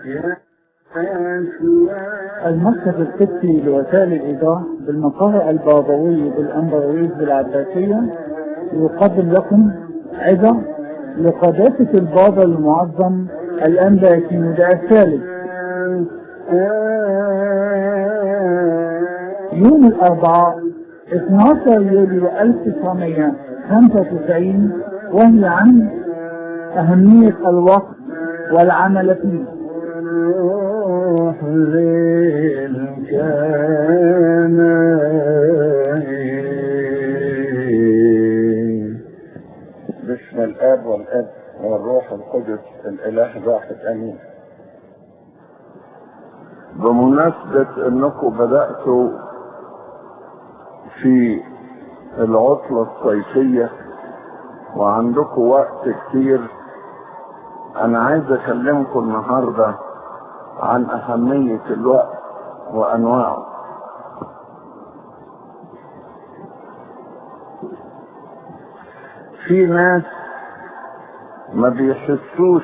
المركز القدسي لوسائل الإيضاح بالمقر البابوي بالأمبراويز بالعباسية يقدم لكم عظة لقداسة البابا المعظم الأنبا كينودا الثالث يوم الأربعاء 12 يوليو 1995 وهي عن أهمية الوقت والعمل فيه روح ليل كان باسم الاب والاب والروح القدس الاله واحد امين بمناسبة انكم بدأتوا في العطلة الصيفية وعندكم وقت كتير انا عايز اكلمكم النهاردة عن اهمية الوقت وانواعه في ناس ما بيحسوش